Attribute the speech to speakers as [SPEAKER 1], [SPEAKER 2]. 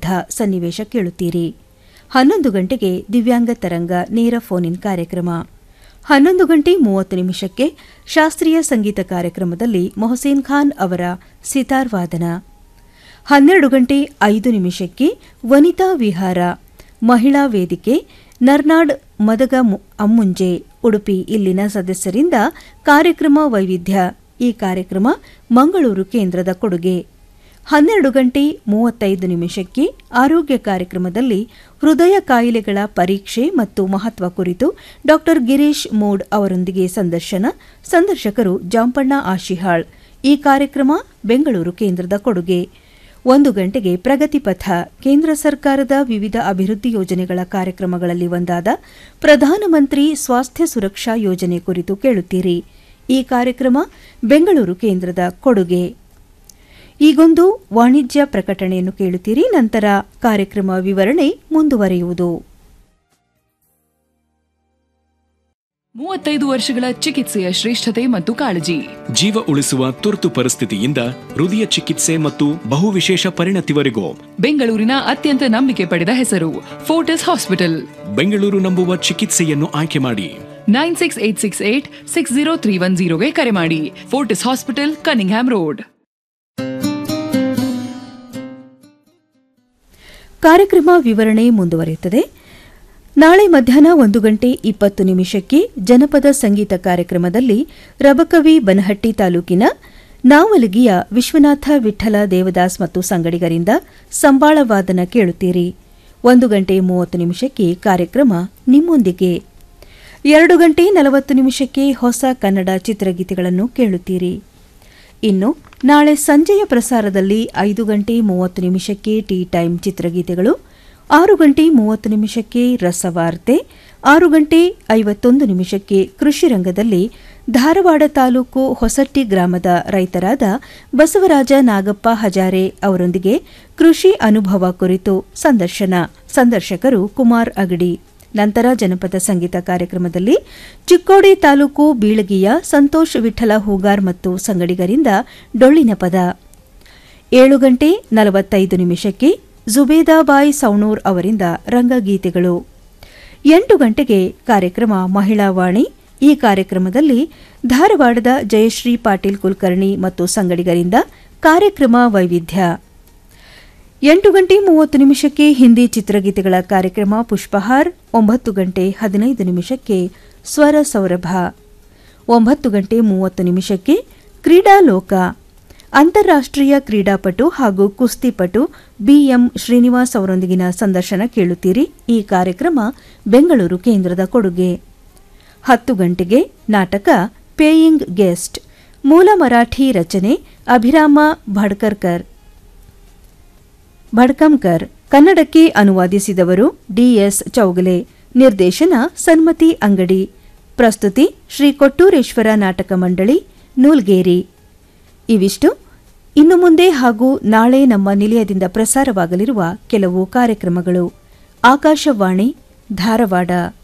[SPEAKER 1] ಸನ್ನಿವೇಶ ಕೇಳುತ್ತೀರಿ ಹನ್ನೊಂದು ಗಂಟೆಗೆ ದಿವ್ಯಾಂಗ ತರಂಗ ನೇರ ಫೋನ್ ಇನ್ ಕಾರ್ಯಕ್ರಮ ಹನ್ನೊಂದು ಗಂಟೆ ಮೂವತ್ತು ನಿಮಿಷಕ್ಕೆ ಶಾಸ್ತ್ರೀಯ ಸಂಗೀತ ಕಾರ್ಯಕ್ರಮದಲ್ಲಿ ಮೊಹಸೀನ್ ಖಾನ್ ಅವರ ಸಿತಾರ್ ವಾದನ ಹನ್ನೆರಡು ಗಂಟೆ ಐದು ನಿಮಿಷಕ್ಕೆ ವನಿತಾ ವಿಹಾರ ಮಹಿಳಾ ವೇದಿಕೆ ನರ್ನಾಡ್ ಮದಗ ಮು- ಅಮ್ಮುಂಜೆ ಉಡುಪಿ ಇಲ್ಲಿನ ಸದಸ್ಯರಿಂದ ಕಾರ್ಯಕ್ರಮ ವೈವಿಧ್ಯ ಈ ಕಾರ್ಯಕ್ರಮ ಮಂಗಳೂರು ಕೇಂದ್ರದ ಕೊಡುಗೆ ಹನ್ನೆರಡು ಗಂಟೆ ಮೂವತ್ತೈದು ನಿಮಿಷಕ್ಕೆ ಆರೋಗ್ಯ ಕಾರ್ಯಕ್ರಮದಲ್ಲಿ ಹೃದಯ ಕಾಯಿಲೆಗಳ ಪರೀಕ್ಷೆ ಮತ್ತು ಮಹತ್ವ ಕುರಿತು ಡಾ ಗಿರೀಶ್ ಮೋಡ್ ಅವರೊಂದಿಗೆ ಸಂದರ್ಶನ ಸಂದರ್ಶಕರು ಜಾಂಪಣ್ಣ ಆಶಿಹಾಳ್ ಈ ಕಾರ್ಯಕ್ರಮ ಬೆಂಗಳೂರು ಕೇಂದ್ರದ ಕೊಡುಗೆ ಒಂದು ಗಂಟೆಗೆ ಪ್ರಗತಿ ಪಥ ಕೇಂದ್ರ ಸರ್ಕಾರದ ವಿವಿಧ ಅಭಿವೃದ್ಧಿ ಯೋಜನೆಗಳ ಕಾರ್ಯಕ್ರಮಗಳಲ್ಲಿ ಒಂದಾದ ಪ್ರಧಾನಮಂತ್ರಿ ಸ್ವಾಸ್ಥ್ಯ ಸುರಕ್ಷಾ ಯೋಜನೆ ಕುರಿತು ಕೇಳುತ್ತೀರಿ ಈ ಕಾರ್ಯಕ್ರಮ ಬೆಂಗಳೂರು ಕೇಂದ್ರದ ಕೊಡುಗೆ ಈಗೊಂದು ವಾಣಿಜ್ಯ ಪ್ರಕಟಣೆಯನ್ನು ಕೇಳುತ್ತೀರಿ ನಂತರ ಕಾರ್ಯಕ್ರಮ ವಿವರಣೆ ಮುಂದುವರಿಯುವುದು
[SPEAKER 2] ಮೂವತ್ತೈದು ವರ್ಷಗಳ ಚಿಕಿತ್ಸೆಯ ಶ್ರೇಷ್ಠತೆ ಮತ್ತು ಕಾಳಜಿ
[SPEAKER 3] ಜೀವ ಉಳಿಸುವ ತುರ್ತು ಪರಿಸ್ಥಿತಿಯಿಂದ ಹೃದಯ ಚಿಕಿತ್ಸೆ ಮತ್ತು ಬಹುವಿಶೇಷ ಪರಿಣತಿವರೆಗೂ
[SPEAKER 2] ಬೆಂಗಳೂರಿನ ಅತ್ಯಂತ ನಂಬಿಕೆ ಪಡೆದ ಹೆಸರು ಫೋರ್ಟಿಸ್ ಹಾಸ್ಪಿಟಲ್
[SPEAKER 3] ಬೆಂಗಳೂರು ನಂಬುವ ಚಿಕಿತ್ಸೆಯನ್ನು ಆಯ್ಕೆ ಮಾಡಿ
[SPEAKER 2] nine six eight six eight six zero three one ಜೀರೋಗೆ ಕರೆ ಮಾಡಿ ಫೋರ್ಟಿಸ್ ಹಾಸ್ಪಿಟಲ್ ಕನಿಂಗ್ಹ್ಯಾಮ್ ರೋಡ್
[SPEAKER 1] ಕಾರ್ಯಕ್ರಮ ವಿವರಣೆ ಮುಂದುವರಿಯುತ್ತದೆ ನಾಳೆ ಮಧ್ಯಾಹ್ನ ಒಂದು ಗಂಟೆ ಇಪ್ಪತ್ತು ನಿಮಿಷಕ್ಕೆ ಜನಪದ ಸಂಗೀತ ಕಾರ್ಯಕ್ರಮದಲ್ಲಿ ರಬಕವಿ ಬನಹಟ್ಟಿ ತಾಲೂಕಿನ ನಾವಲಗಿಯ ವಿಶ್ವನಾಥ ವಿಠಲ ದೇವದಾಸ್ ಮತ್ತು ಸಂಗಡಿಗರಿಂದ ಸಂಬಾಳ ವಾದನ ಕೇಳುತ್ತೀರಿ ಒಂದು ಗಂಟೆ ಮೂವತ್ತು ನಿಮಿಷಕ್ಕೆ ಕಾರ್ಯಕ್ರಮ ನಿಮ್ಮೊಂದಿಗೆ ಎರಡು ಗಂಟೆ ನಲವತ್ತು ನಿಮಿಷಕ್ಕೆ ಹೊಸ ಕನ್ನಡ ಚಿತ್ರಗೀತೆಗಳನ್ನು ಕೇಳುತ್ತೀರಿ ಇನ್ನು ನಾಳೆ ಸಂಜೆಯ ಪ್ರಸಾರದಲ್ಲಿ ಐದು ಗಂಟೆ ಮೂವತ್ತು ನಿಮಿಷಕ್ಕೆ ಟೀ ಟೈಮ್ ಚಿತ್ರಗೀತೆಗಳು ಆರು ಗಂಟೆ ಮೂವತ್ತು ನಿಮಿಷಕ್ಕೆ ರಸವಾರ್ತೆ ಆರು ಗಂಟೆ ಐವತ್ತೊಂದು ನಿಮಿಷಕ್ಕೆ ಕೃಷಿ ರಂಗದಲ್ಲಿ ಧಾರವಾಡ ತಾಲೂಕು ಹೊಸಟ್ಟಿ ಗ್ರಾಮದ ರೈತರಾದ ಬಸವರಾಜ ನಾಗಪ್ಪ ಹಜಾರೆ ಅವರೊಂದಿಗೆ ಕೃಷಿ ಅನುಭವ ಕುರಿತು ಸಂದರ್ಶನ ಸಂದರ್ಶಕರು ಕುಮಾರ್ ಅಗಡಿ ನಂತರ ಜನಪದ ಸಂಗೀತ ಕಾರ್ಯಕ್ರಮದಲ್ಲಿ ಚಿಕ್ಕೋಡಿ ತಾಲೂಕು ಬೀಳಗಿಯ ಸಂತೋಷ್ ವಿಠಲ ಹೂಗಾರ್ ಮತ್ತು ಸಂಗಡಿಗರಿಂದ ಡೊಳ್ಳಿನ ಪದ ಏಳು ಗಂಟೆ ನಲವತ್ತೈದು ನಿಮಿಷಕ್ಕೆ ಜುಬೇದಾಬಾಯಿ ಸೌಣೂರ್ ಅವರಿಂದ ರಂಗಗೀತೆಗಳು ಎಂಟು ಗಂಟೆಗೆ ಕಾರ್ಯಕ್ರಮ ಮಹಿಳಾ ವಾಣಿ ಈ ಕಾರ್ಯಕ್ರಮದಲ್ಲಿ ಧಾರವಾಡದ ಜಯಶ್ರೀ ಪಾಟೀಲ್ ಕುಲಕರ್ಣಿ ಮತ್ತು ಸಂಗಡಿಗರಿಂದ ಕಾರ್ಯಕ್ರಮ ವೈವಿಧ್ಯ ಎಂಟು ಗಂಟೆ ಮೂವತ್ತು ನಿಮಿಷಕ್ಕೆ ಹಿಂದಿ ಚಿತ್ರಗೀತೆಗಳ ಕಾರ್ಯಕ್ರಮ ಪುಷ್ಪಹಾರ್ ಒಂಬತ್ತು ಗಂಟೆ ಹದಿನೈದು ನಿಮಿಷಕ್ಕೆ ಸ್ವರ ಸೌರಭ ಒಂಬತ್ತು ಗಂಟೆ ಮೂವತ್ತು ನಿಮಿಷಕ್ಕೆ ಕ್ರೀಡಾಲೋಕ ಅಂತಾರಾಷ್ಟ್ರೀಯ ಕ್ರೀಡಾಪಟು ಹಾಗೂ ಕುಸ್ತಿಪಟು ಬಿಎಂ ಶ್ರೀನಿವಾಸ್ ಅವರೊಂದಿಗಿನ ಸಂದರ್ಶನ ಕೇಳುತ್ತೀರಿ ಈ ಕಾರ್ಯಕ್ರಮ ಬೆಂಗಳೂರು ಕೇಂದ್ರದ ಕೊಡುಗೆ ಹತ್ತು ಗಂಟೆಗೆ ನಾಟಕ ಪೇಯಿಂಗ್ ಗೆಸ್ಟ್ ಮೂಲ ಮರಾಠಿ ರಚನೆ ಅಭಿರಾಮ ಭಡ್ಕರ್ಕರ್ ಭಡ್ಕಂಕರ್ ಕನ್ನಡಕ್ಕೆ ಅನುವಾದಿಸಿದವರು ಡಿಎಸ್ ಚೌಗಲೆ ನಿರ್ದೇಶನ ಸನ್ಮತಿ ಅಂಗಡಿ ಪ್ರಸ್ತುತಿ ಶ್ರೀ ಕೊಟ್ಟೂರೇಶ್ವರ ನಾಟಕ ಮಂಡಳಿ ನೂಲ್ಗೇರಿ ಇವಿಷ್ಟು ಇನ್ನು ಮುಂದೆ ಹಾಗೂ ನಾಳೆ ನಮ್ಮ ನಿಲಯದಿಂದ ಪ್ರಸಾರವಾಗಲಿರುವ ಕೆಲವು ಕಾರ್ಯಕ್ರಮಗಳು ಆಕಾಶವಾಣಿ ಧಾರವಾಡ